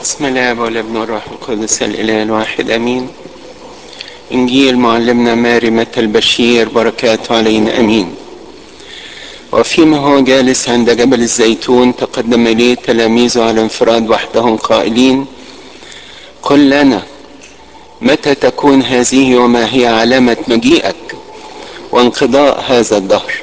بسم الله والابن والروح القدس الاله الواحد امين انجيل معلمنا ماري متى البشير بركاته علينا امين وفيما هو جالس عند جبل الزيتون تقدم اليه تلاميذه على انفراد وحدهم قائلين قل لنا متى تكون هذه وما هي علامه مجيئك وانقضاء هذا الدهر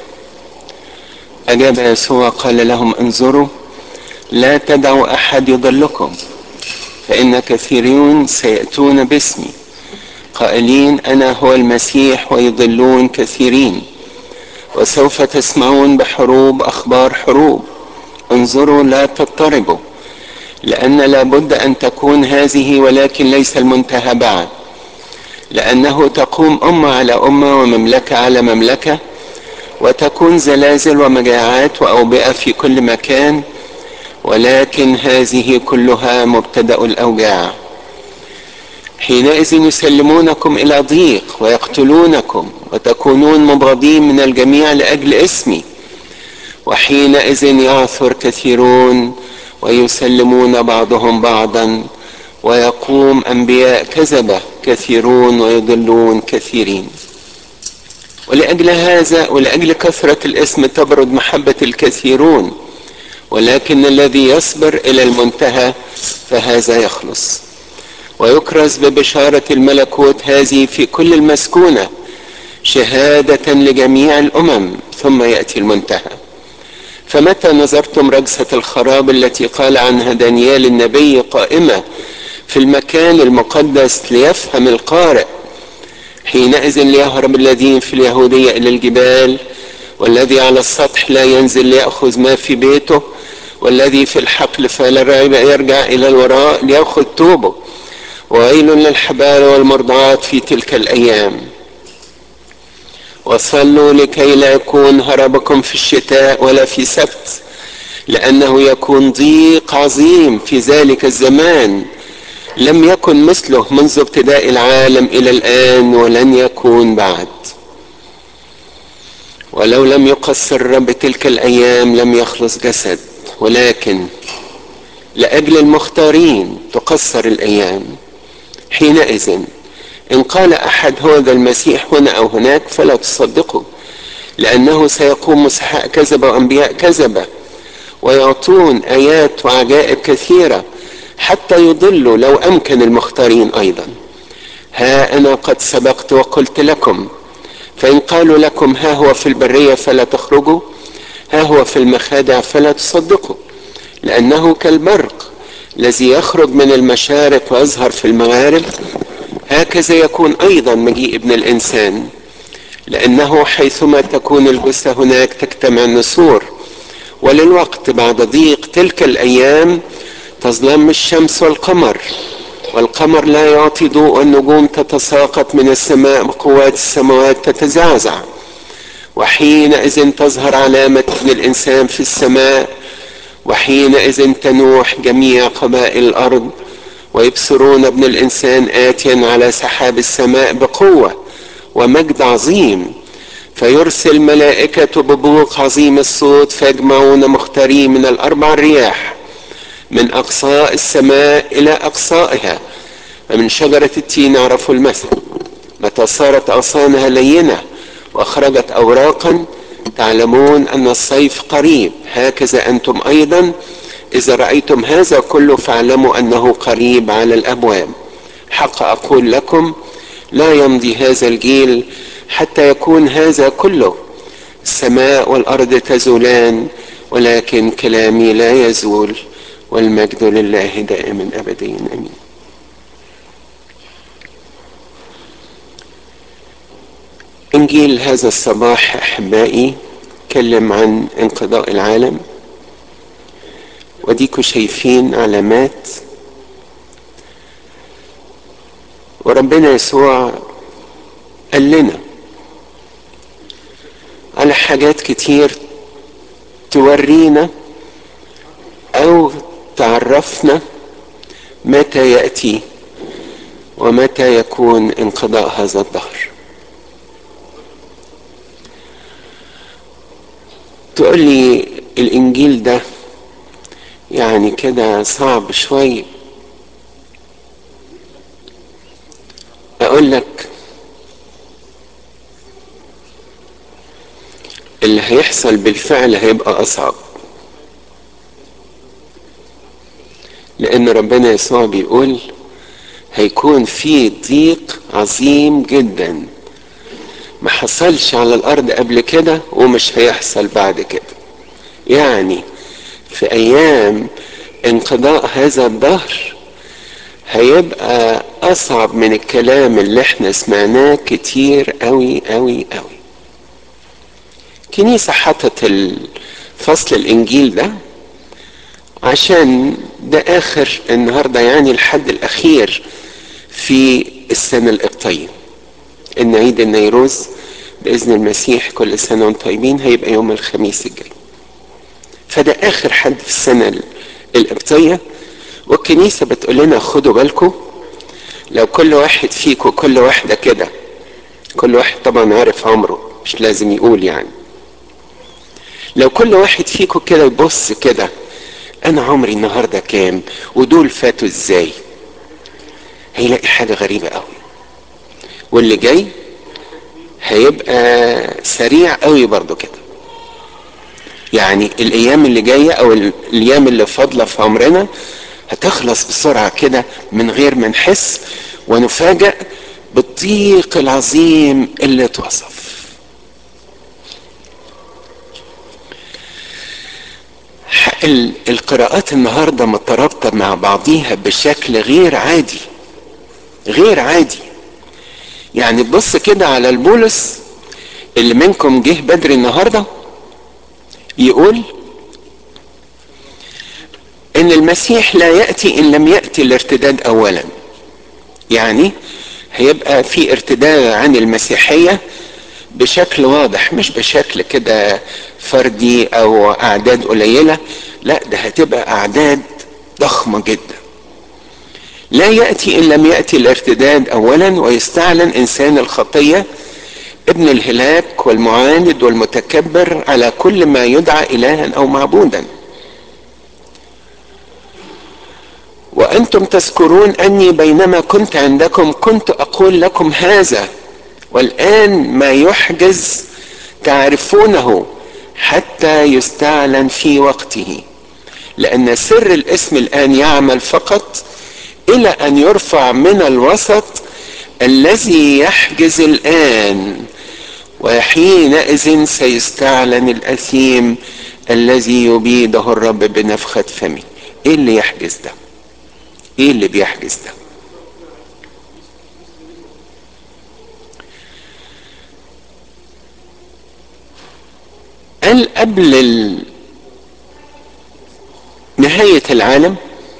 اجاب يسوع قال لهم انظروا لا تدعوا احد يضلكم فان كثيرون سياتون باسمي قائلين انا هو المسيح ويضلون كثيرين وسوف تسمعون بحروب اخبار حروب انظروا لا تضطربوا لان لابد ان تكون هذه ولكن ليس المنتهى بعد لانه تقوم امه على امه ومملكه على مملكه وتكون زلازل ومجاعات واوبئه في كل مكان ولكن هذه كلها مبتدا الاوجاع حينئذ يسلمونكم الى ضيق ويقتلونكم وتكونون مبغضين من الجميع لاجل اسمي وحينئذ يعثر كثيرون ويسلمون بعضهم بعضا ويقوم انبياء كذبه كثيرون ويضلون كثيرين ولاجل هذا ولاجل كثره الاسم تبرد محبه الكثيرون ولكن الذي يصبر الى المنتهى فهذا يخلص ويكرز ببشاره الملكوت هذه في كل المسكونه شهاده لجميع الامم ثم ياتي المنتهى فمتى نظرتم رجسه الخراب التي قال عنها دانيال النبي قائمه في المكان المقدس ليفهم القارئ حينئذ ليهرب الذين في اليهوديه الى الجبال والذي على السطح لا ينزل ليأخذ ما في بيته والذي في الحقل فلا يرجع إلى الوراء ليأخذ توبه وويل للحبال والمرضعات في تلك الأيام وصلوا لكي لا يكون هربكم في الشتاء ولا في سبت لأنه يكون ضيق عظيم في ذلك الزمان لم يكن مثله منذ ابتداء العالم إلى الآن ولن يكون بعد ولو لم يقصر الرب تلك الايام لم يخلص جسد ولكن لاجل المختارين تقصر الايام حينئذ ان قال احد هو ذا المسيح هنا او هناك فلا تصدقوا لانه سيقوم مسحاء كذبه وانبياء كذبه ويعطون ايات وعجائب كثيره حتى يضلوا لو امكن المختارين ايضا ها انا قد سبقت وقلت لكم فإن قالوا لكم ها هو في البرية فلا تخرجوا ها هو في المخادع فلا تصدقوا لأنه كالبرق الذي يخرج من المشارق ويظهر في المغارب هكذا يكون أيضا مجيء ابن الإنسان لأنه حيثما تكون الجثة هناك تجتمع النسور وللوقت بعد ضيق تلك الأيام تظلم الشمس والقمر والقمر لا يعطي ضوء والنجوم تتساقط من السماء وقوات السماوات تتزعزع وحينئذ تظهر علامة ابن الإنسان في السماء وحينئذ تنوح جميع قبائل الأرض ويبصرون ابن الإنسان آتيا على سحاب السماء بقوة ومجد عظيم فيرسل ملائكة ببوق عظيم الصوت فيجمعون مختارين من الأربع الرياح من أقصاء السماء إلى أقصائها ومن شجرة التين عرفوا المثل متى صارت أغصانها لينة وأخرجت أوراقا تعلمون أن الصيف قريب هكذا أنتم أيضا إذا رأيتم هذا كله فاعلموا أنه قريب على الأبواب حق أقول لكم لا يمضي هذا الجيل حتى يكون هذا كله السماء والأرض تزولان ولكن كلامي لا يزول والمجد لله دائما ابديا امين انجيل هذا الصباح احبائي تكلم عن انقضاء العالم وديكوا شايفين علامات وربنا يسوع قال لنا على حاجات كتير تورينا او تعرفنا متى ياتي ومتى يكون انقضاء هذا الدهر تقول لي الانجيل ده يعني كده صعب شوي اقول لك اللي هيحصل بالفعل هيبقى اصعب لان ربنا يسوع بيقول هيكون في ضيق عظيم جدا ما حصلش على الارض قبل كده ومش هيحصل بعد كده يعني في ايام انقضاء هذا الدهر هيبقى اصعب من الكلام اللي احنا سمعناه كتير قوي قوي قوي كنيسة حطت فصل الانجيل ده عشان ده اخر النهاردة يعني الحد الاخير في السنة القبطية ان عيد النيروز باذن المسيح كل سنة وانتم طيبين هيبقى يوم الخميس الجاي فده اخر حد في السنة القبطية والكنيسة بتقول لنا خدوا بالكم لو كل واحد فيكم كل واحدة كده كل واحد طبعا عارف عمره مش لازم يقول يعني لو كل واحد فيكم كده يبص كده انا عمري النهاردة كام ودول فاتوا ازاي هيلاقي حاجة غريبة قوي واللي جاي هيبقى سريع قوي برضو كده يعني الايام اللي جاية او الايام اللي فاضلة في عمرنا هتخلص بسرعة كده من غير ما نحس ونفاجأ بالضيق العظيم اللي اتوصف القراءات النهارده مترابطة مع بعضيها بشكل غير عادي غير عادي يعني تبص كده على البولس اللي منكم جه بدري النهارده يقول ان المسيح لا ياتي ان لم ياتي الارتداد اولا يعني هيبقى في ارتداد عن المسيحيه بشكل واضح مش بشكل كده فردي او اعداد قليله لا ده هتبقى اعداد ضخمه جدا لا ياتي ان لم ياتي الارتداد اولا ويستعلن انسان الخطيه ابن الهلاك والمعاند والمتكبر على كل ما يدعى الها او معبودا وانتم تذكرون اني بينما كنت عندكم كنت اقول لكم هذا والان ما يحجز تعرفونه حتى يستعلن في وقته لان سر الاسم الان يعمل فقط الى ان يرفع من الوسط الذي يحجز الان وحينئذ سيستعلن الاثيم الذي يبيده الرب بنفخه فمه ايه اللي يحجز ده ايه اللي بيحجز ده قال قبل نهاية العالم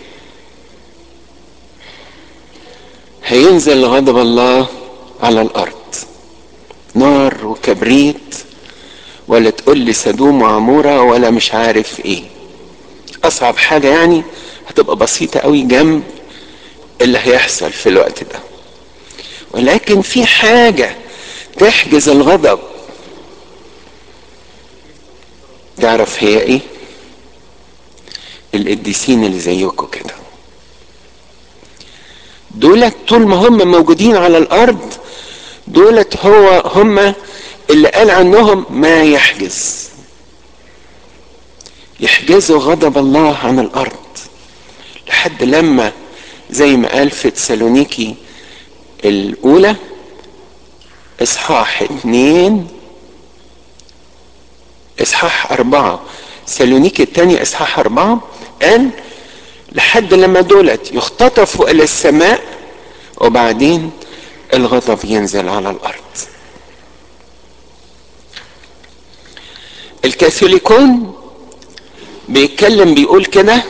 هينزل غضب الله على الأرض نار وكبريت ولا تقول لي سدوم وعمورة ولا مش عارف ايه أصعب حاجة يعني هتبقى بسيطة قوي جنب اللي هيحصل في الوقت ده ولكن في حاجة تحجز الغضب تعرف هي ايه القديسين اللي زيكم كده دولت طول ما هم موجودين على الارض دولت هو هم اللي قال عنهم ما يحجز يحجزوا غضب الله عن الارض لحد لما زي ما قال في تسالونيكي الاولى اصحاح اتنين اصحاح اربعة سالونيكي الثاني اصحاح اربعة قال لحد لما دولت يختطفوا الى السماء وبعدين الغضب ينزل على الارض الكاثوليكون بيتكلم بيقول كده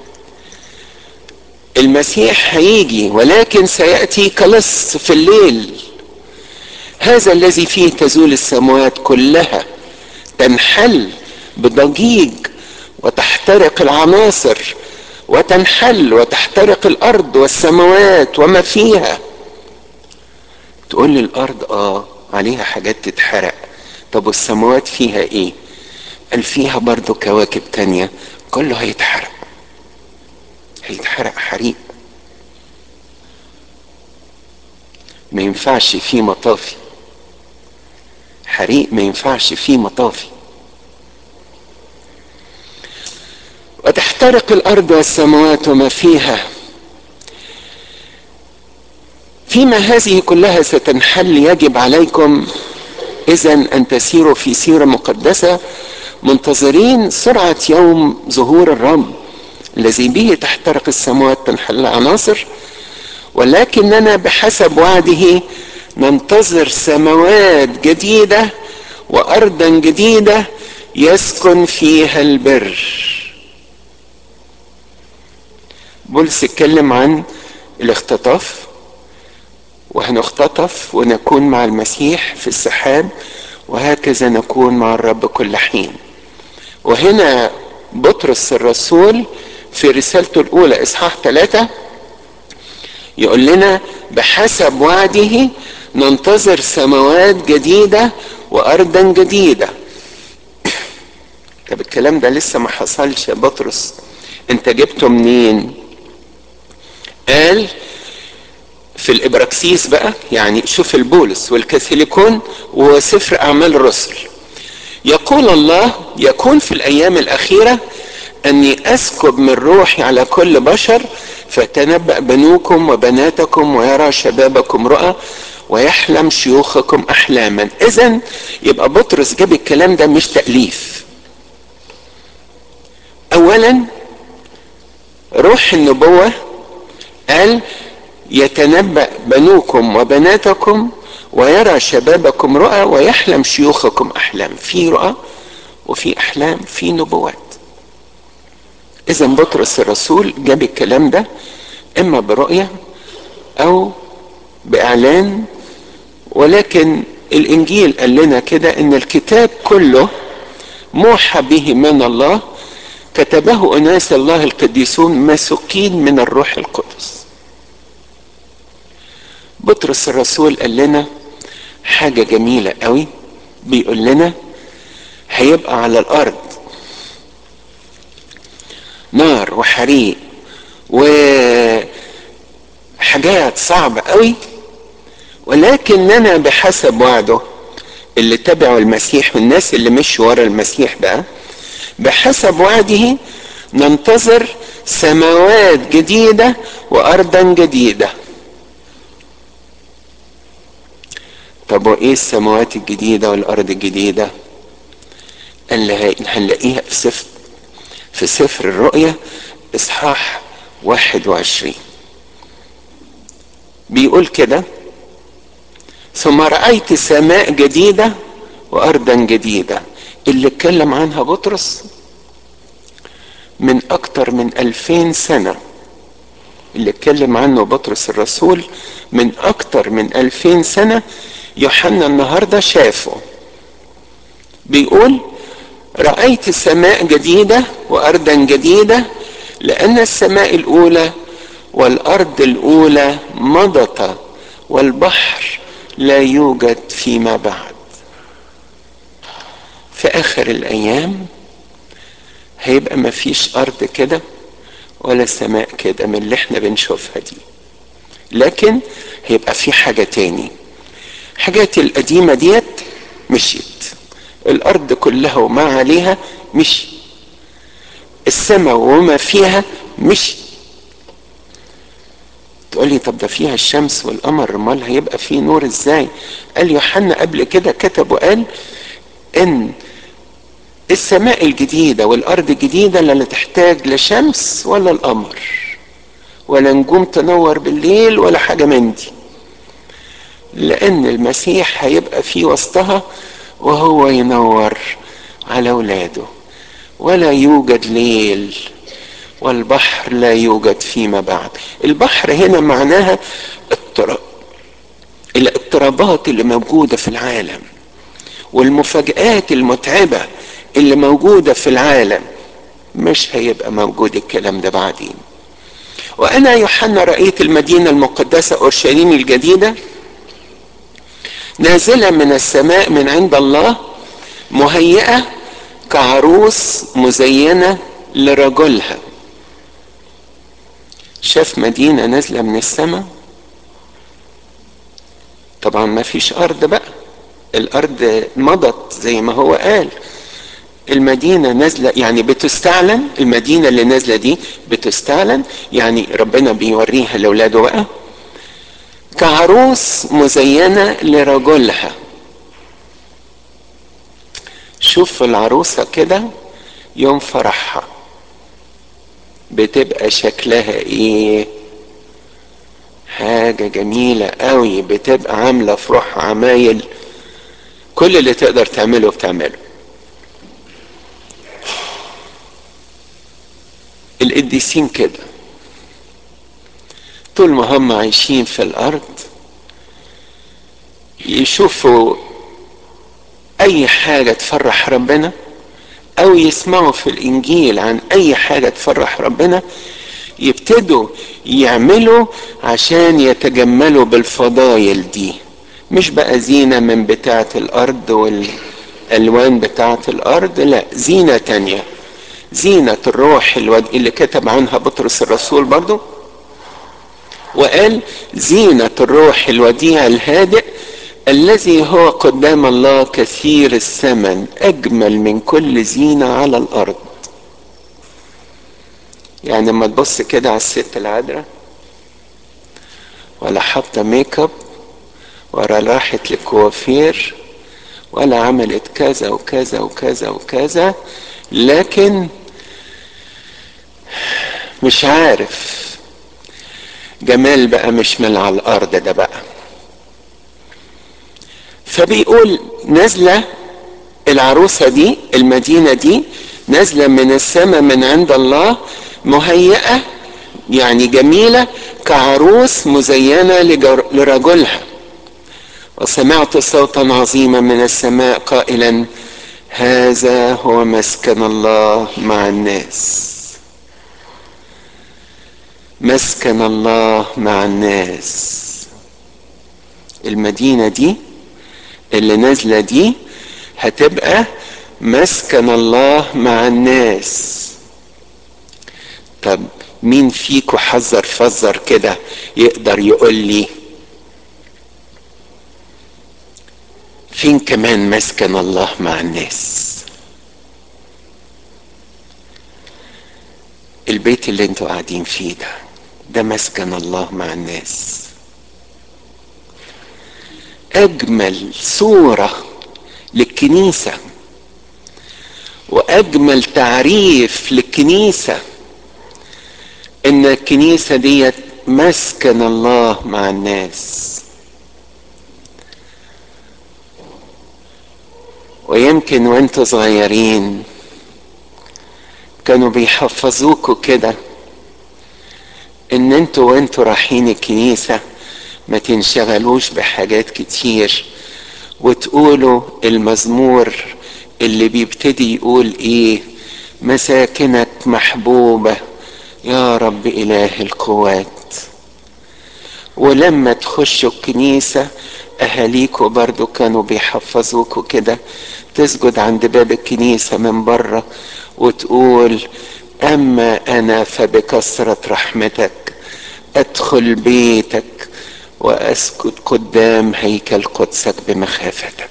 المسيح هيجي ولكن سياتي كلص في الليل هذا الذي فيه تزول السماوات كلها تنحل بضجيج وتحترق العناصر وتنحل وتحترق الارض والسماوات وما فيها تقول لي الارض اه عليها حاجات تتحرق طب والسماوات فيها ايه قال فيها برضو كواكب تانية كله هيتحرق هيتحرق حريق ما ينفعش فيه مطافي حريق ما ينفعش فيه مطافي وتحترق الارض والسماوات وما فيها فيما هذه كلها ستنحل يجب عليكم اذا ان تسيروا في سيره مقدسه منتظرين سرعه يوم ظهور الرب الذي به تحترق السماوات تنحل عناصر ولكننا بحسب وعده ننتظر سماوات جديده وارضا جديده يسكن فيها البر بولس اتكلم عن الاختطاف وهنختطف ونكون مع المسيح في السحاب وهكذا نكون مع الرب كل حين وهنا بطرس الرسول في رسالته الأولى إصحاح ثلاثة يقول لنا بحسب وعده ننتظر سماوات جديدة وأرضا جديدة طب الكلام ده لسه ما حصلش يا بطرس انت جبته منين قال في الابراكسيس بقى يعني شوف البولس والكاثوليكون وسفر اعمال الرسل يقول الله يكون في الايام الاخيره اني اسكب من روحي على كل بشر فتنبأ بنوكم وبناتكم ويرى شبابكم رؤى ويحلم شيوخكم احلاما اذا يبقى بطرس جاب الكلام ده مش تاليف اولا روح النبوه قال يتنبأ بنوكم وبناتكم ويرى شبابكم رؤى ويحلم شيوخكم أحلام في رؤى وفي أحلام في نبوات إذا بطرس الرسول جاب الكلام ده إما برؤية أو بإعلان ولكن الإنجيل قال لنا كده إن الكتاب كله موحى به من الله كتبه أناس الله القديسون مسوكين من الروح القدس بطرس الرسول قال لنا حاجة جميلة قوي بيقول لنا هيبقى على الأرض نار وحريق وحاجات صعبة قوي ولكننا بحسب وعده اللي تبعوا المسيح والناس اللي مشوا ورا المسيح بقى بحسب وعده ننتظر سماوات جديدة وأرضا جديدة طب وايه السماوات الجديدة والارض الجديدة اللي هنلاقيها في سفر في سفر الرؤيا اصحاح 21 بيقول كده ثم رأيت سماء جديدة وأرضا جديدة اللي اتكلم عنها بطرس من أكتر من ألفين سنة اللي اتكلم عنه بطرس الرسول من أكتر من ألفين سنة يوحنا النهارده شافه بيقول رأيت سماء جديدة وأرضا جديدة لأن السماء الأولى والأرض الأولى مضت والبحر لا يوجد فيما بعد في آخر الأيام هيبقى مفيش أرض كده ولا سماء كده من اللي احنا بنشوفها دي لكن هيبقى في حاجة تاني الحاجات القديمة ديت مشيت الأرض كلها وما عليها مشي السماء وما فيها مشي تقول لي طب ده فيها الشمس والقمر امال هيبقى فيه نور ازاي قال يوحنا قبل كده كتب وقال ان السماء الجديدة والأرض الجديدة لا تحتاج لا شمس ولا القمر ولا نجوم تنور بالليل ولا حاجة من دي لأن المسيح هيبقى في وسطها وهو ينور على أولاده ولا يوجد ليل والبحر لا يوجد فيما بعد البحر هنا معناها اضطراب الاضطرابات اللي موجودة في العالم والمفاجآت المتعبة اللي موجودة في العالم مش هيبقى موجود الكلام ده بعدين وأنا يوحنا رأيت المدينة المقدسة أورشليم الجديدة نازلة من السماء من عند الله مهيئة كعروس مزينة لرجلها شاف مدينة نازلة من السماء طبعا ما فيش ارض بقى الارض مضت زي ما هو قال المدينه نازله يعني بتستعلن المدينه اللي نازله دي بتستعلن يعني ربنا بيوريها لاولاده بقى كعروس مزينه لرجلها شوف العروسه كده يوم فرحها بتبقى شكلها ايه حاجة جميلة قوي بتبقى عاملة في روحها عمايل كل اللي تقدر تعمله بتعمله القديسين كده طول ما هم عايشين في الارض يشوفوا اي حاجة تفرح ربنا او يسمعوا في الانجيل عن اي حاجة تفرح ربنا يبتدوا يعملوا عشان يتجملوا بالفضايل دي مش بقى زينة من بتاعة الارض والالوان بتاعة الارض لا زينة تانية زينة الروح الود... اللي كتب عنها بطرس الرسول برضو وقال زينة الروح الوديع الهادئ الذي هو قدام الله كثير الثمن اجمل من كل زينة على الارض يعني لما تبص كده على الست العذراء ولا حاطه ميك اب ولا راحت للكوافير ولا عملت كذا وكذا وكذا وكذا لكن مش عارف جمال بقى مش من على الارض ده بقى فبيقول نازله العروسه دي المدينه دي نازله من السماء من عند الله مهيئه يعني جميله كعروس مزينه لرجلها وسمعت صوتا عظيما من السماء قائلا هذا هو مسكن الله مع الناس مسكن الله مع الناس المدينه دي اللي نازله دي هتبقى مسكن الله مع الناس طب مين فيكو حذر فزر كده يقدر يقول لي فين كمان مسكن الله مع الناس البيت اللي انتوا قاعدين فيه ده ده مسكن الله مع الناس اجمل صوره للكنيسه واجمل تعريف للكنيسه ان الكنيسه ديت مسكن الله مع الناس ويمكن وانتوا صغيرين كانوا بيحفظوكوا كده ان انتوا وانتوا رايحين الكنيسه ما تنشغلوش بحاجات كتير وتقولوا المزمور اللي بيبتدي يقول ايه مساكنك محبوبه يا رب اله القوات ولما تخشوا الكنيسه اهاليكوا برضو كانوا بيحفظوكوا كده تسجد عند باب الكنيسه من بره وتقول اما انا فبكثره رحمتك ادخل بيتك واسكت قدام هيكل قدسك بمخافتك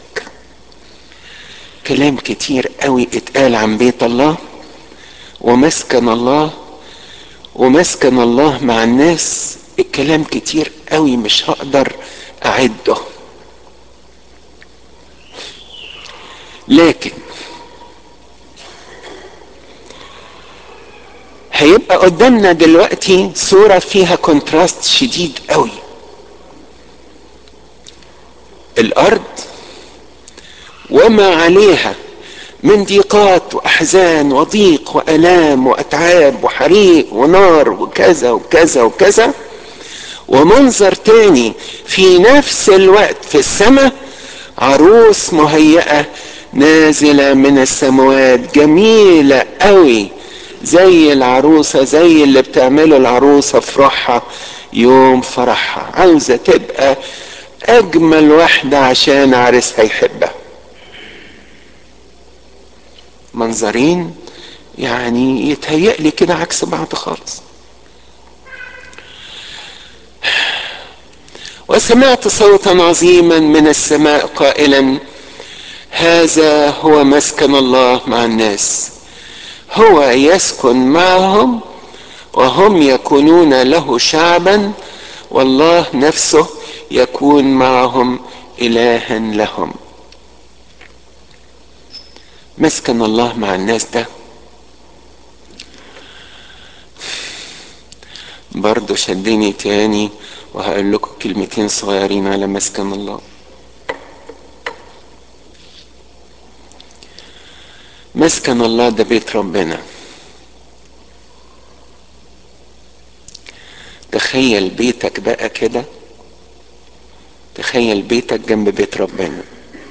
كلام كتير قوي اتقال عن بيت الله ومسكن الله ومسكن الله مع الناس الكلام كتير قوي مش هقدر اعده لكن هيبقى قدامنا دلوقتي صورة فيها كونتراست شديد قوي الارض وما عليها من ضيقات واحزان وضيق والام واتعاب وحريق ونار وكذا وكذا وكذا ومنظر تاني في نفس الوقت في السماء عروس مهيئه نازله من السماوات جميله قوي زي العروسه زي اللي بتعمله العروسه في روحها يوم فرحها عاوزه تبقى اجمل واحده عشان عريسها يحبها منظرين يعني يتهيألي كده عكس بعض خالص وسمعت صوتا عظيما من السماء قائلا هذا هو مسكن الله مع الناس هو يسكن معهم وهم يكونون له شعبا والله نفسه يكون معهم الها لهم مسكن الله مع الناس ده برضه شدني تاني وهقول لكم كلمتين صغيرين على مسكن الله مسكن الله ده بيت ربنا تخيل بيتك بقى كده تخيل بيتك جنب بيت ربنا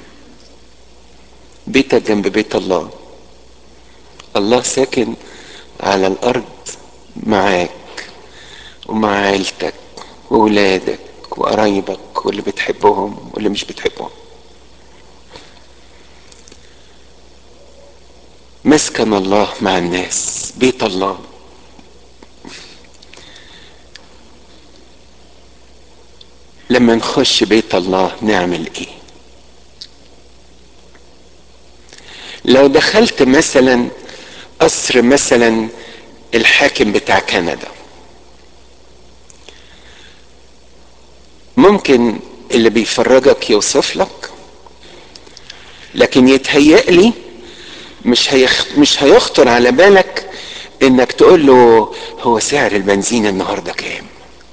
بيتك جنب بيت الله الله ساكن على الارض معاك ومع عيلتك وولادك وقرايبك واللي بتحبهم واللي مش بتحبهم مسكن الله مع الناس بيت الله لما نخش بيت الله نعمل ايه لو دخلت مثلا قصر مثلا الحاكم بتاع كندا ممكن اللي بيفرجك يوصف لك لكن يتهيأ لي مش هيخ مش هيخطر على بالك انك تقول له هو سعر البنزين النهارده كام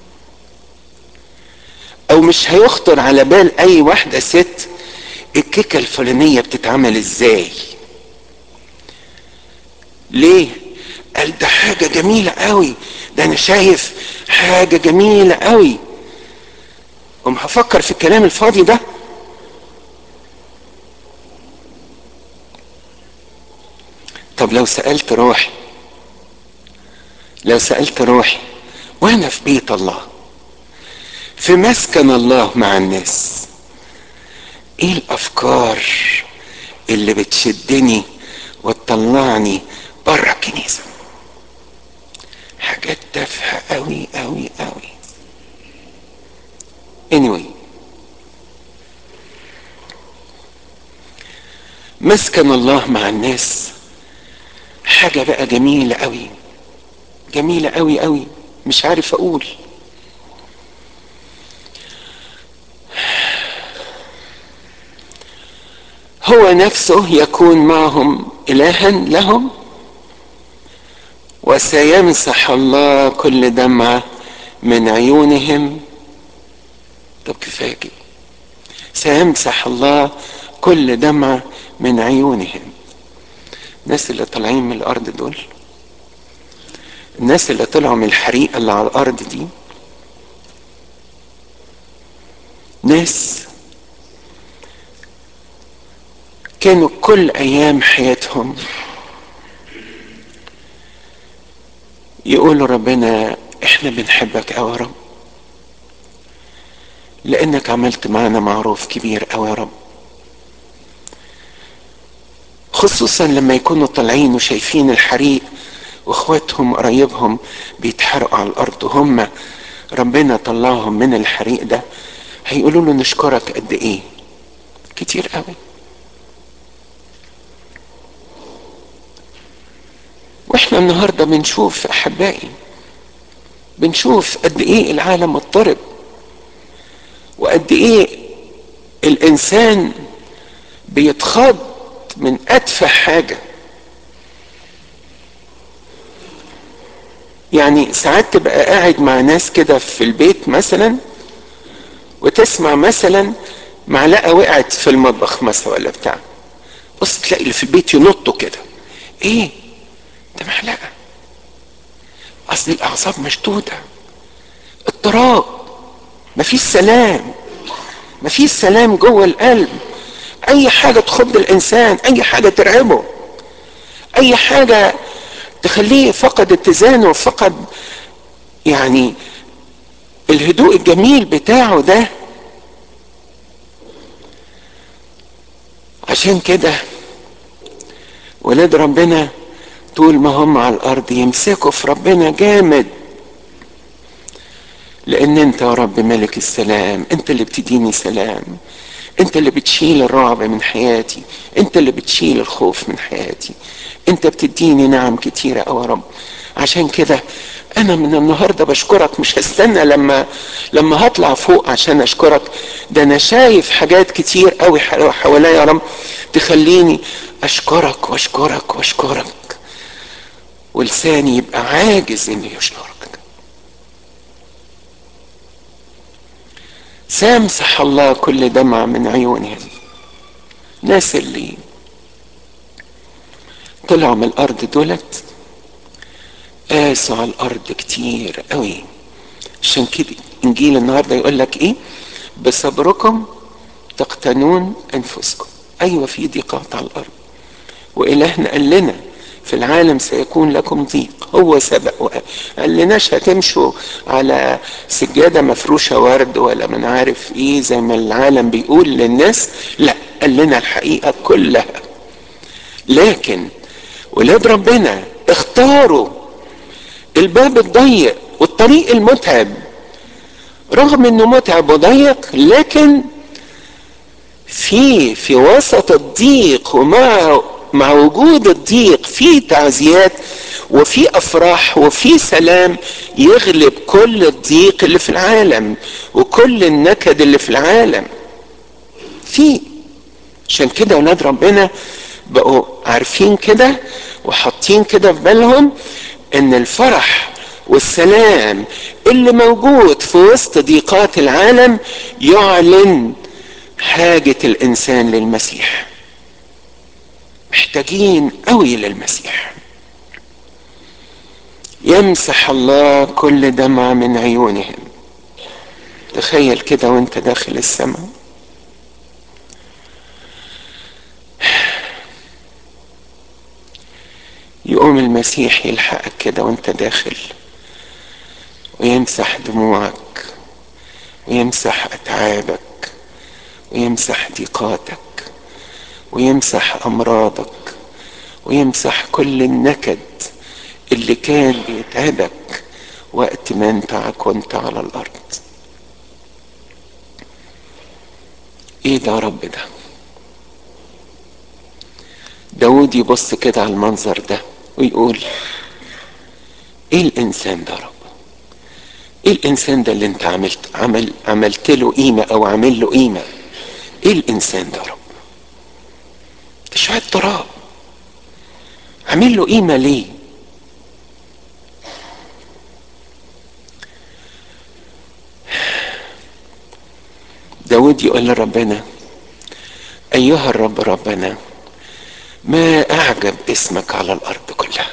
او مش هيخطر على بال اي واحده ست الكيكه الفلانيه بتتعمل ازاي ليه قال ده حاجه جميله قوي ده انا شايف حاجه جميله قوي قوم هفكر في الكلام الفاضي ده طب لو سألت روحي لو سألت روحي وانا في بيت الله في مسكن الله مع الناس ايه الافكار اللي بتشدني وتطلعني بره الكنيسة حاجات تافهة قوي قوي قوي anyway مسكن الله مع الناس حاجة بقى جميلة قوي جميلة قوي قوي مش عارف اقول هو نفسه يكون معهم الها لهم وسيمسح الله كل دمعة من عيونهم طب كفاية كده سيمسح الله كل دمعة من عيونهم الناس اللي طالعين من الارض دول الناس اللي طلعوا من الحريقه اللي على الارض دي ناس كانوا كل ايام حياتهم يقولوا ربنا احنا بنحبك قوي يا رب لانك عملت معانا معروف كبير قوي يا رب خصوصا لما يكونوا طالعين وشايفين الحريق واخواتهم قرايبهم بيتحرقوا على الارض وهم ربنا طلعهم من الحريق ده هيقولوا له نشكرك قد ايه كتير قوي واحنا النهارده بنشوف احبائي بنشوف قد ايه العالم مضطرب وقد ايه الانسان بيتخاض من ادفع حاجه يعني ساعات تبقى قاعد مع ناس كده في البيت مثلا وتسمع مثلا معلقه وقعت في المطبخ مثلا ولا بتاع بص تلاقي اللي في البيت ينطوا كده ايه ده معلقه اصل الاعصاب مشدوده اضطراب مفيش سلام مفيش سلام جوه القلب اي حاجة تخض الانسان اي حاجة ترعبه اي حاجة تخليه فقد اتزانه فقد يعني الهدوء الجميل بتاعه ده عشان كده ولاد ربنا طول ما هم على الارض يمسكوا في ربنا جامد لان انت يا رب ملك السلام انت اللي بتديني سلام انت اللي بتشيل الرعب من حياتي انت اللي بتشيل الخوف من حياتي انت بتديني نعم كتيرة او يا رب عشان كده انا من النهارده بشكرك مش هستنى لما لما هطلع فوق عشان اشكرك ده انا شايف حاجات كتير قوي حواليا يا رب تخليني اشكرك واشكرك واشكرك ولساني يبقى عاجز انه يشكرك سامسح الله كل دمعة من عيونهم ناس اللي طلعوا من الارض دولت قاسوا على الارض كتير قوي عشان كده انجيل النهارده يقول لك ايه بصبركم تقتنون انفسكم ايوه في ضيقات على الارض والهنا قال لنا في العالم سيكون لكم ضيق هو سبق قال لناش هتمشوا على سجادة مفروشة ورد ولا من عارف ايه زي ما العالم بيقول للناس لا قال لنا الحقيقة كلها لكن ولاد ربنا اختاروا الباب الضيق والطريق المتعب رغم انه متعب وضيق لكن في في وسط الضيق ومع مع وجود الضيق في تعزيات وفي افراح وفي سلام يغلب كل الضيق اللي في العالم وكل النكد اللي في العالم في عشان كده ولاد ربنا بقوا عارفين كده وحاطين كده في بالهم ان الفرح والسلام اللي موجود في وسط ضيقات العالم يعلن حاجة الإنسان للمسيح محتاجين قوي للمسيح يمسح الله كل دمعة من عيونهم تخيل كده وانت داخل السماء يقوم المسيح يلحقك كده وانت داخل ويمسح دموعك ويمسح اتعابك ويمسح ضيقاتك ويمسح امراضك ويمسح كل النكد اللي كان بيتعبك وقت ما انت كنت على الارض ايه ده يا رب ده داود يبص كده على المنظر ده ويقول ايه الانسان ده يا رب ايه الانسان ده اللي انت عملت عمل عملت له قيمه او عامل له قيمه ايه الانسان ده يا رب ده شويه تراب عامل له قيمه ليه داود يقول لربنا ايها الرب ربنا ما اعجب اسمك على الارض كلها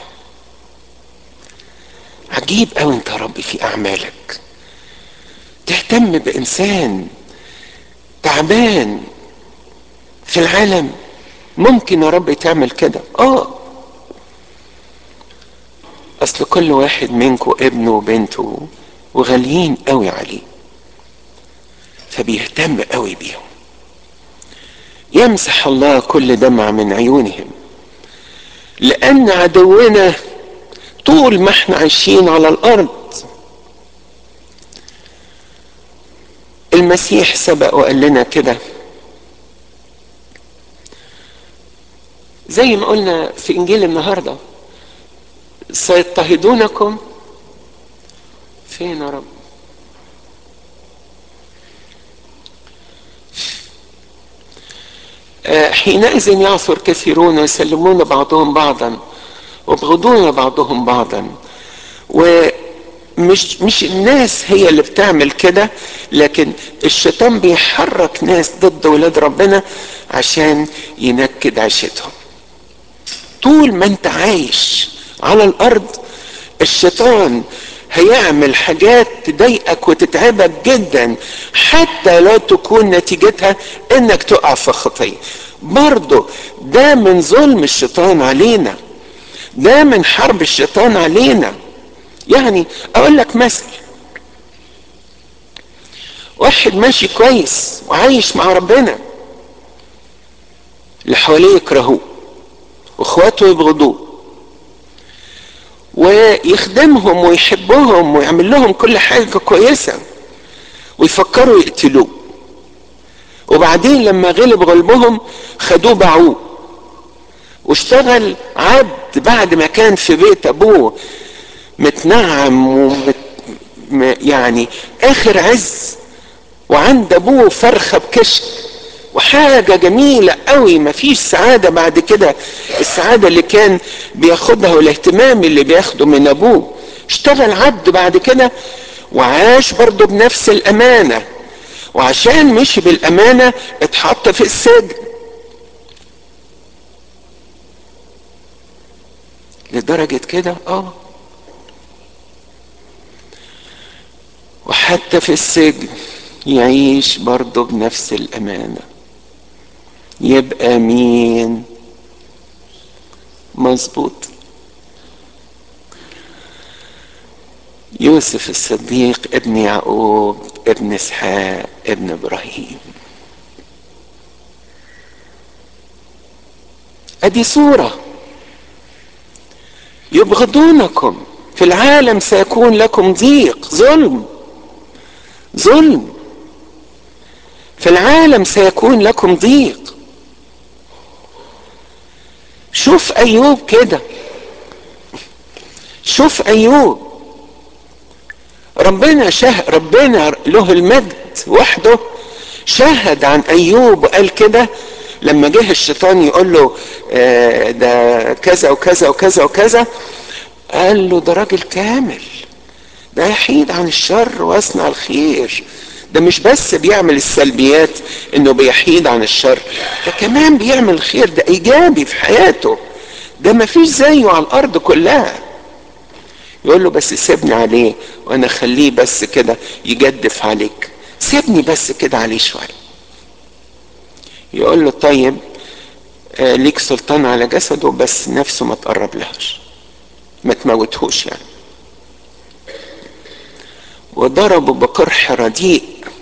عجيب قوي انت يا رب في اعمالك تهتم بانسان تعبان في العالم ممكن يا رب تعمل كده اه اصل كل واحد منكم ابنه وبنته وغاليين قوي عليه فبيهتم قوي بيهم يمسح الله كل دمع من عيونهم لان عدونا طول ما احنا عايشين على الارض المسيح سبق وقال لنا كده زي ما قلنا في انجيل النهارده سيضطهدونكم فين يا رب حينئذ يعثر كثيرون ويسلمون بعضهم بعضا ويبغضون بعضهم بعضا ومش مش الناس هي اللي بتعمل كده لكن الشيطان بيحرك ناس ضد ولاد ربنا عشان ينكد عيشتهم طول ما انت عايش على الارض الشيطان هيعمل حاجات تضايقك وتتعبك جدا حتى لو تكون نتيجتها انك تقع في خطيه برضه ده من ظلم الشيطان علينا ده من حرب الشيطان علينا يعني اقول لك مثل واحد ماشي كويس وعايش مع ربنا اللي حواليه يكرهوه واخواته يبغضوه ويخدمهم ويحبهم ويعمل لهم كل حاجة كويسة ويفكروا يقتلوه وبعدين لما غلب غلبهم خدوه باعوه واشتغل عبد بعد ما كان في بيت ابوه متنعم ومت يعني اخر عز وعند ابوه فرخه بكشك وحاجه جميله قوي مفيش سعاده بعد كده السعاده اللي كان بياخدها والاهتمام اللي بياخده من ابوه اشتغل عبد بعد كده وعاش برضه بنفس الامانه وعشان مشي بالامانه اتحط في السجن لدرجه كده اه وحتى في السجن يعيش برضه بنفس الامانه يبقى مين مظبوط يوسف الصديق ابن يعقوب ابن اسحاق ابن ابراهيم ادي صوره يبغضونكم في العالم سيكون لكم ضيق ظلم ظلم في العالم سيكون لكم ضيق شوف ايوب كده شوف ايوب ربنا شه ربنا له المجد وحده شهد عن ايوب وقال كده لما جه الشيطان يقول له آه ده كذا وكذا وكذا وكذا قال له ده راجل كامل ده يحيد عن الشر ويصنع الخير ده مش بس بيعمل السلبيات انه بيحيد عن الشر ده كمان بيعمل الخير ده ايجابي في حياته ده ما فيش زيه على الارض كلها يقول له بس سيبني عليه وانا اخليه بس كده يجدف عليك سيبني بس كده عليه شويه يقول له طيب آه ليك سلطان على جسده بس نفسه ما تقرب لهاش ما تموتهوش يعني وضربوا بقرح رديء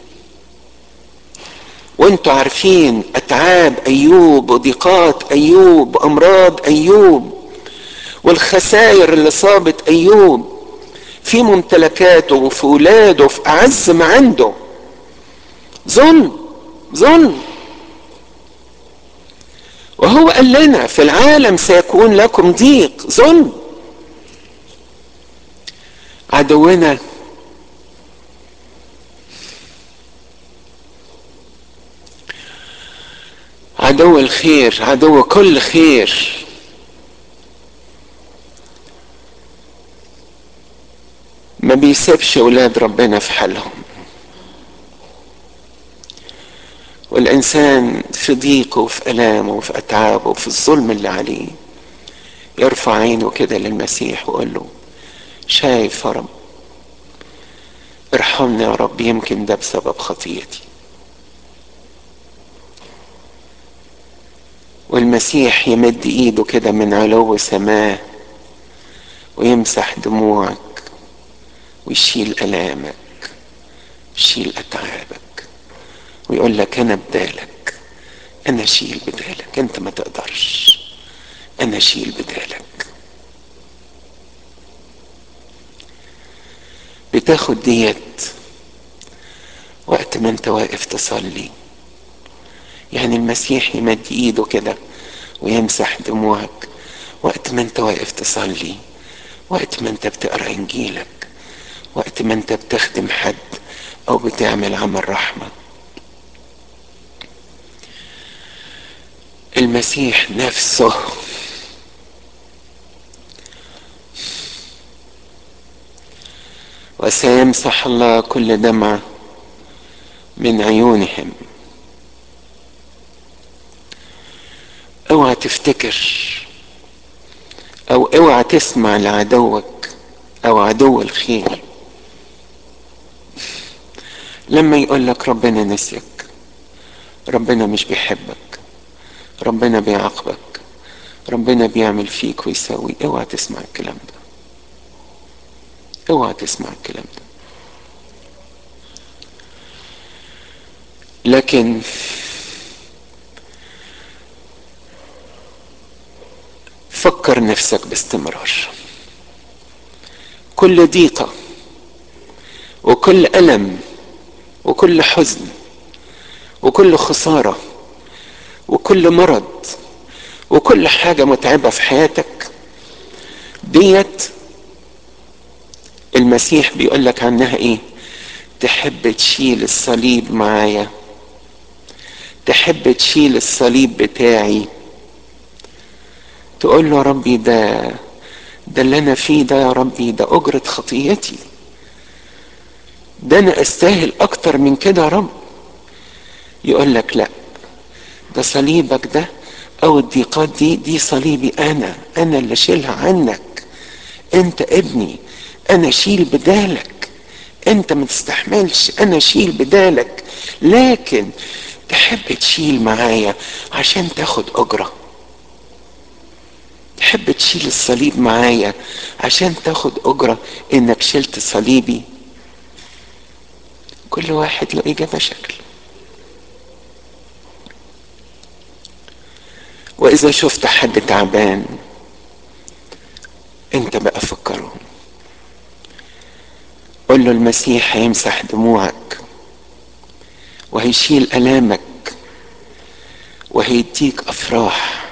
وانتوا عارفين اتعاب ايوب وضيقات ايوب وامراض ايوب والخسائر اللي صابت ايوب في ممتلكاته وفي اولاده وفي اعز ما عنده ظلم ظلم وهو قال لنا في العالم سيكون لكم ضيق ظلم عدونا عدو الخير عدو كل خير ما بيسيبش ولاد ربنا في حالهم والإنسان في ضيقه وفي ألامه وفي أتعابه وفي الظلم اللي عليه يرفع عينه كده للمسيح ويقول له شايف يا رب ارحمني يا رب يمكن ده بسبب خطيتي والمسيح يمد ايده كده من علو سماه ويمسح دموعك ويشيل الامك ويشيل اتعابك ويقول لك انا بدالك انا اشيل بدالك انت ما تقدرش انا اشيل بدالك بتاخد ديت وقت ما انت واقف تصلي يعني المسيح يمد ايده كده ويمسح دموعك وقت ما انت واقف تصلي وقت ما انت بتقرا انجيلك وقت ما انت بتخدم حد او بتعمل عمل رحمه المسيح نفسه وسيمسح الله كل دمعه من عيونهم اوعى تفتكر او اوعى تسمع لعدوك او عدو الخير لما يقول لك ربنا نسيك ربنا مش بيحبك ربنا بيعاقبك ربنا بيعمل فيك ويسوي اوعى تسمع الكلام ده اوعى تسمع الكلام ده لكن فكر نفسك باستمرار كل ضيقة وكل ألم وكل حزن وكل خسارة وكل مرض وكل حاجة متعبة في حياتك ديت المسيح بيقول لك عنها ايه تحب تشيل الصليب معايا تحب تشيل الصليب بتاعي تقول له يا ربي ده ده اللي انا فيه ده يا ربي ده اجرة خطيتي ده انا استاهل اكتر من كده يا رب يقول لك لا ده صليبك ده او الضيقات دي دي صليبي انا انا اللي اشيلها عنك انت ابني انا اشيل بدالك انت ما تستحملش انا اشيل بدالك لكن تحب تشيل معايا عشان تاخد اجره تحب تشيل الصليب معايا عشان تاخد اجره انك شلت صليبي كل واحد له اجابه شكل واذا شفت حد تعبان انت بقى فكره قل له المسيح هيمسح دموعك وهيشيل الامك وهيديك افراح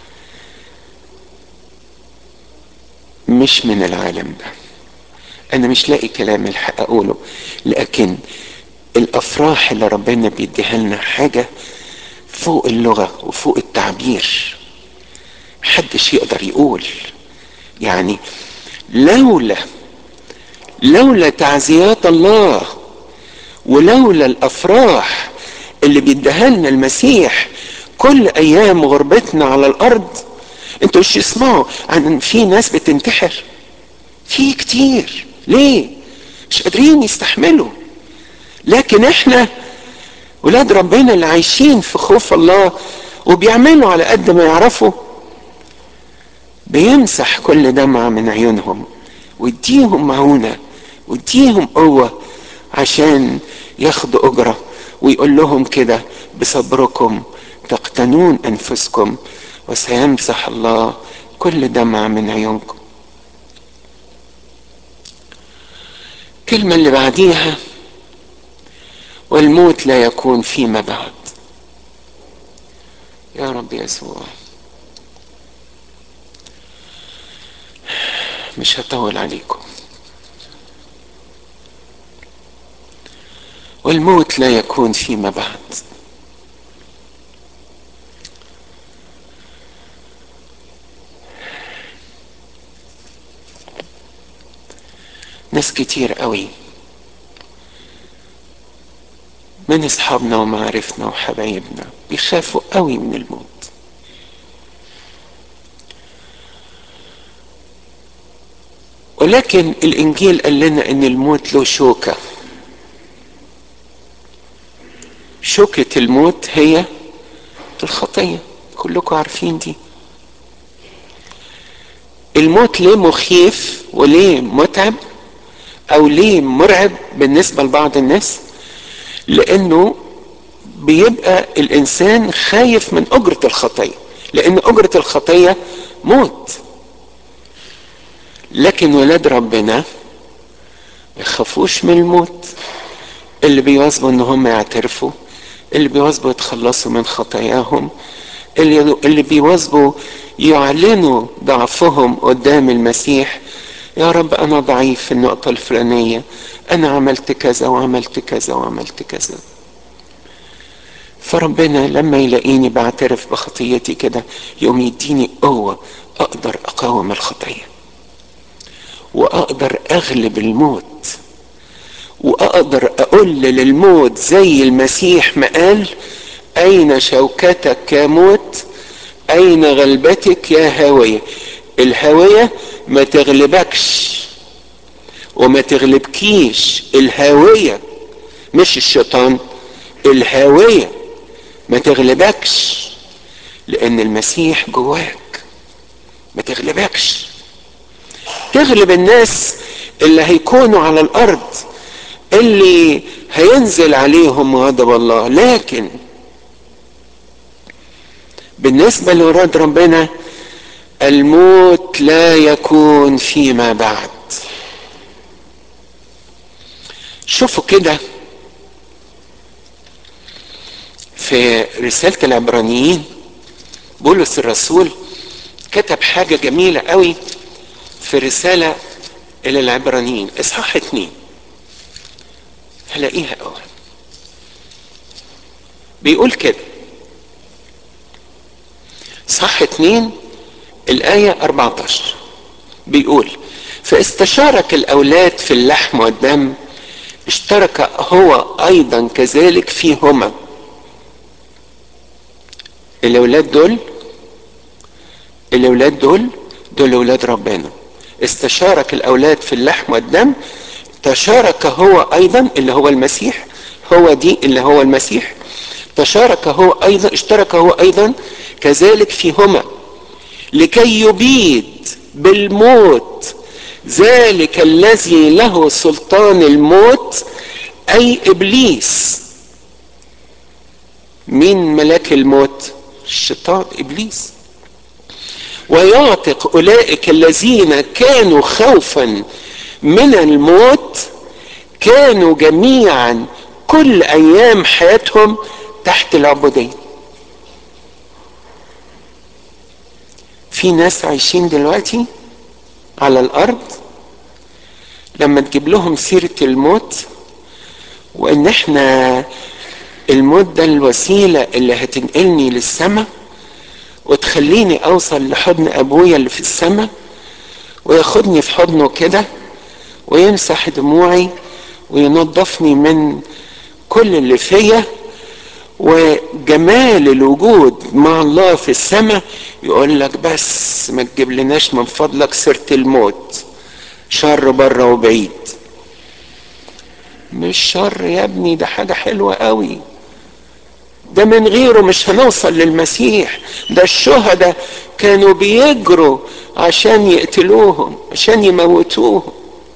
مش من العالم ده انا مش لاقي كلام الحق اقوله لكن الافراح اللي ربنا بيديها لنا حاجه فوق اللغه وفوق التعبير محدش يقدر يقول يعني لولا لولا تعزيات الله ولولا الافراح اللي بيديها لنا المسيح كل ايام غربتنا على الارض انتوا مش تسمعوا عن في ناس بتنتحر في كتير ليه مش قادرين يستحملوا لكن احنا ولاد ربنا اللي عايشين في خوف الله وبيعملوا على قد ما يعرفوا بيمسح كل دمعة من عيونهم ويديهم معونة ويديهم قوة عشان ياخدوا أجرة ويقول لهم كده بصبركم تقتنون أنفسكم وسيمسح الله كل دمعة من عيونكم الكلمة اللي بعديها والموت لا يكون فيما بعد يا رب يسوع مش هطول عليكم والموت لا يكون فيما بعد ناس كتير قوي من اصحابنا ومعارفنا وحبايبنا بيخافوا قوي من الموت ولكن الانجيل قال لنا ان الموت له شوكه شوكه الموت هي الخطيه كلكم عارفين دي الموت ليه مخيف وليه متعب او ليه مرعب بالنسبه لبعض الناس لانه بيبقى الانسان خايف من اجره الخطيه لان اجره الخطيه موت لكن ولاد ربنا ما يخافوش من الموت اللي بيواظبوا ان هم يعترفوا اللي بيواظبوا يتخلصوا من خطاياهم اللي اللي بيواظبوا يعلنوا ضعفهم قدام المسيح يا رب انا ضعيف في النقطه الفلانيه انا عملت كذا وعملت كذا وعملت كذا فربنا لما يلاقيني بعترف بخطيتي كده يقوم يديني قوه اقدر اقاوم الخطيه واقدر اغلب الموت واقدر اقول للموت زي المسيح ما قال اين شوكتك يا موت اين غلبتك يا هاويه الهاويه ما تغلبكش وما تغلبكيش الهاويه مش الشيطان الهاويه ما تغلبكش لان المسيح جواك ما تغلبكش تغلب الناس اللي هيكونوا على الارض اللي هينزل عليهم غضب الله لكن بالنسبه لوراد ربنا الموت لا يكون فيما بعد شوفوا كده في رسالة العبرانيين بولس الرسول كتب حاجة جميلة قوي في رسالة إلى العبرانيين إصحاح اتنين هلاقيها أول بيقول كده صح اتنين الآية 14 بيقول فاستشارك الأولاد في اللحم والدم اشترك هو أيضا كذلك فيهما الأولاد دول الأولاد دول دول أولاد ربنا استشارك الأولاد في اللحم والدم تشارك هو أيضا اللي هو المسيح هو دي اللي هو المسيح تشارك هو أيضا اشترك هو أيضا كذلك فيهما لكي يبيد بالموت ذلك الذي له سلطان الموت أي إبليس مين ملاك الموت الشيطان إبليس ويعتق أولئك الذين كانوا خوفا من الموت كانوا جميعا كل أيام حياتهم تحت العبودية في ناس عايشين دلوقتي على الأرض لما تجيب لهم سيرة الموت وإن إحنا الموت ده الوسيلة اللي هتنقلني للسماء وتخليني أوصل لحضن أبويا اللي في السماء وياخدني في حضنه كده ويمسح دموعي وينظفني من كل اللي فيا وجمال الوجود مع الله في السماء يقول لك بس ما تجيب لناش من فضلك سيرة الموت شر بره وبعيد مش شر يا ابني ده حاجة حلوة قوي ده من غيره مش هنوصل للمسيح ده الشهداء كانوا بيجروا عشان يقتلوهم عشان يموتوهم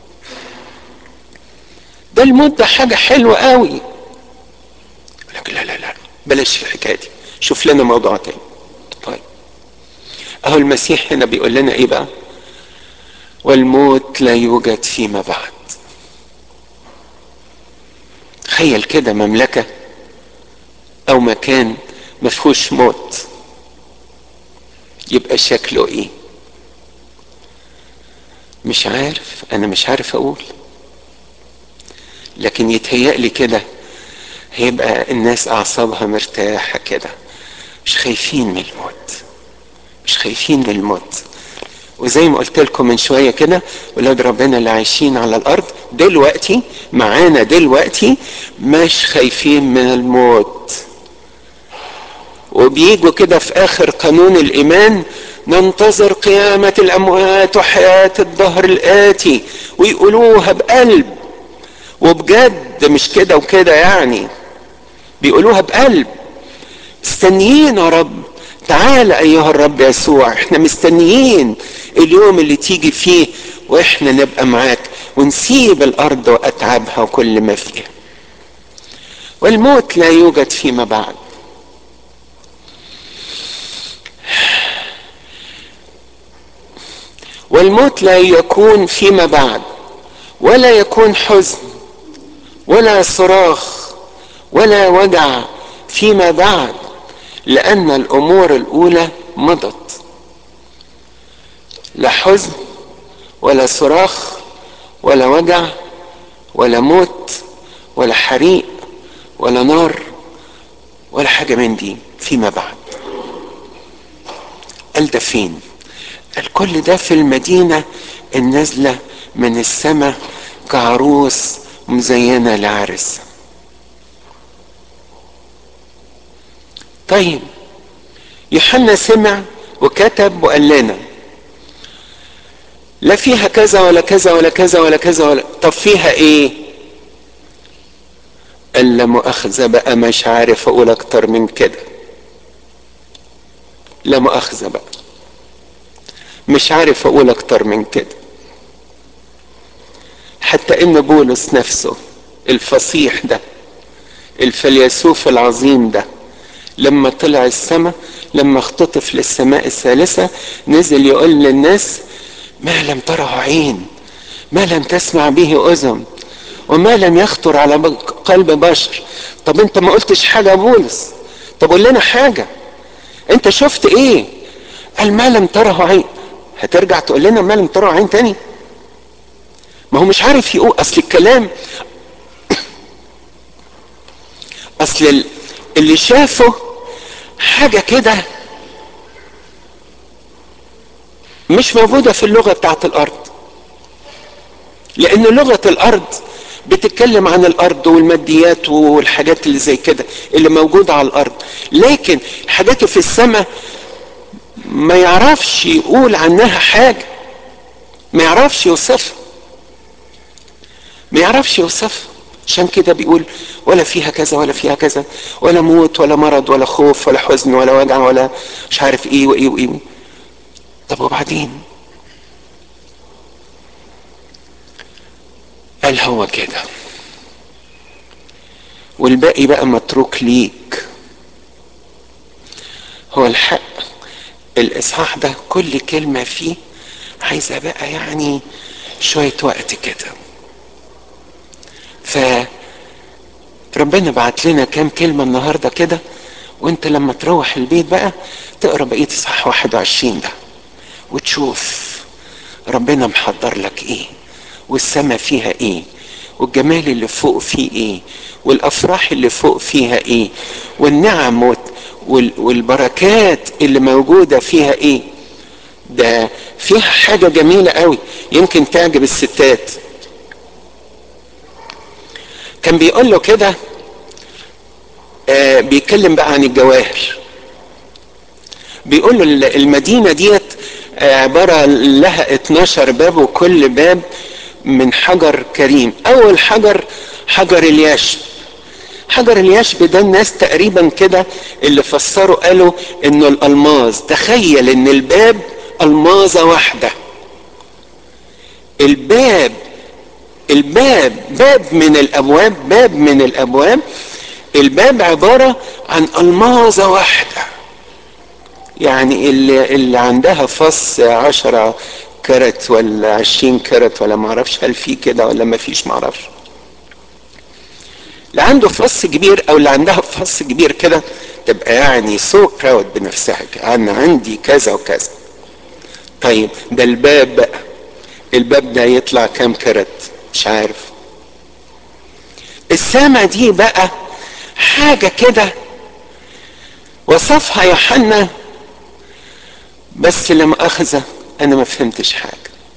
ده الموت ده حاجة حلوة قوي لك لا لا لا بلاش الحكاية دي شوف لنا موضوع تاني طيب اهو المسيح هنا بيقول لنا ايه بقى والموت لا يوجد فيما بعد تخيل كده مملكة او مكان ما فيهوش موت يبقى شكله ايه مش عارف انا مش عارف اقول لكن يتهيألي كده هيبقى الناس اعصابها مرتاحة كده مش خايفين من الموت مش خايفين من الموت وزي ما قلت لكم من شوية كده ولاد ربنا اللي عايشين على الأرض دلوقتي معانا دلوقتي مش خايفين من الموت وبيجوا كده في آخر قانون الإيمان ننتظر قيامة الأموات وحياة الظهر الآتي ويقولوها بقلب وبجد مش كده وكده يعني بيقولوها بقلب مستنيين يا رب تعال ايها الرب يسوع احنا مستنيين اليوم اللي تيجي فيه واحنا نبقى معاك ونسيب الارض واتعابها وكل ما فيها والموت لا يوجد فيما بعد والموت لا يكون فيما بعد ولا يكون حزن ولا صراخ ولا وجع فيما بعد لأن الأمور الأولى مضت لا حزن ولا صراخ ولا وجع ولا موت ولا حريق ولا نار ولا حاجة من دي فيما بعد قال ده فين قال كل ده في المدينة النازلة من السماء كعروس مزينة لعرس طيب يوحنا سمع وكتب وقال لنا لا فيها كذا ولا كذا ولا كذا ولا كذا ولا طب فيها ايه قال لا مؤاخذة بقى مش عارف اقول اكتر من كده لا مؤاخذة بقى مش عارف اقول اكتر من كده حتى ان بولس نفسه الفصيح ده الفيلسوف العظيم ده لما طلع السماء لما اختطف للسماء الثالثة نزل يقول للناس ما لم تره عين ما لم تسمع به أذن وما لم يخطر على قلب بشر طب انت ما قلتش حاجة بولس طب قول لنا حاجة انت شفت ايه قال ما لم تره عين هترجع تقول لنا ما لم تره عين تاني ما هو مش عارف يقول اصل الكلام اصل اللي شافه حاجة كده مش موجودة في اللغة بتاعت الارض لان لغة الارض بتتكلم عن الارض والماديات والحاجات اللي زي كده اللي موجودة على الارض لكن الحاجات اللي في السماء ما يعرفش يقول عنها حاجة ما يعرفش يوصفها ما يعرفش يوصفها عشان كده بيقول ولا فيها كذا ولا فيها كذا ولا موت ولا مرض ولا خوف ولا حزن ولا وجع ولا مش عارف ايه وايه وايه طب وبعدين قال هو كده والباقي بقى متروك ليك هو الحق الاصحاح ده كل كلمة فيه عايزة بقى يعني شوية وقت كده ف ربنا بعت لنا كام كلمة النهاردة كده وانت لما تروح البيت بقى تقرا بقية اصحاح 21 ده وتشوف ربنا محضر لك ايه والسماء فيها ايه والجمال اللي فوق فيه ايه والافراح اللي فوق فيها ايه والنعم والبركات اللي موجودة فيها ايه ده فيها حاجة جميلة قوي يمكن تعجب الستات كان بيقول له كده آه بيتكلم بقى عن الجواهر بيقول له المدينة ديت عبارة لها 12 باب وكل باب من حجر كريم اول حجر حجر اليشب حجر اليشب ده الناس تقريبا كده اللي فسروا قالوا انه الالماظ تخيل ان الباب الماظة واحدة الباب الباب باب من الابواب باب من الابواب الباب عبارة عن الماظة واحدة يعني اللي, اللي عندها فص عشرة كرت ولا عشرين كرت ولا معرفش هل في كده ولا ما فيش معرفش اللي عنده فص كبير او اللي عندها فص كبير كده تبقى يعني سو so براود بنفسها انا عندي كذا وكذا طيب ده الباب بقى الباب ده يطلع كام كرت مش عارف السامة دي بقى حاجة كده وصفها يوحنا بس لما أخذ أنا ما فهمتش حاجة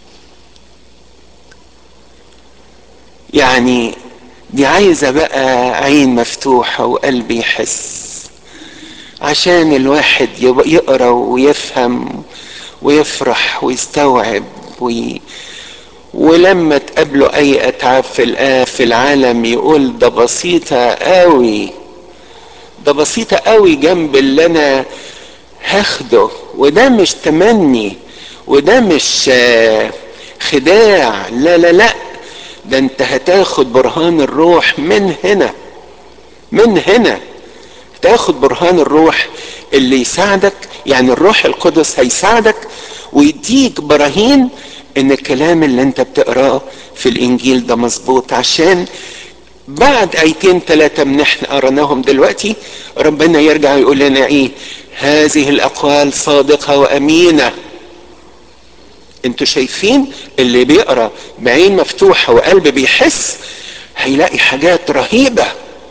يعني دي عايزة بقى عين مفتوحة وقلب يحس عشان الواحد يقرا ويفهم ويفرح ويستوعب وي ولما تقابله اي اتعاب في في العالم يقول ده بسيطة قوي ده بسيطة قوي جنب اللي انا هاخده وده مش تمني وده مش خداع لا لا لا ده انت هتاخد برهان الروح من هنا من هنا تاخد برهان الروح اللي يساعدك يعني الروح القدس هيساعدك ويديك براهين ان الكلام اللي انت بتقراه في الانجيل ده مظبوط عشان بعد ايتين ثلاثة من احنا قرناهم دلوقتي ربنا يرجع يقول لنا ايه هذه الاقوال صادقة وامينة انتوا شايفين اللي بيقرا بعين مفتوحة وقلب بيحس هيلاقي حاجات رهيبة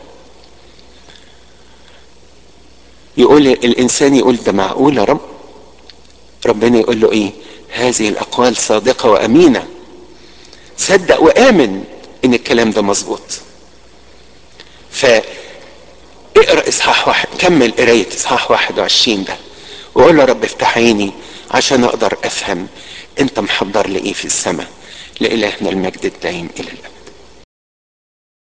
يقول الانسان يقول ده معقول يا رب ربنا يقول له ايه هذه الاقوال صادقة وامينة صدق وامن ان الكلام ده مظبوط ف اقرا اصحاح واحد كمل قرايه اصحاح 21 ده وقول له رب افتح عيني عشان اقدر افهم انت محضر لي ايه في السماء لالهنا المجد الدائم الى الابد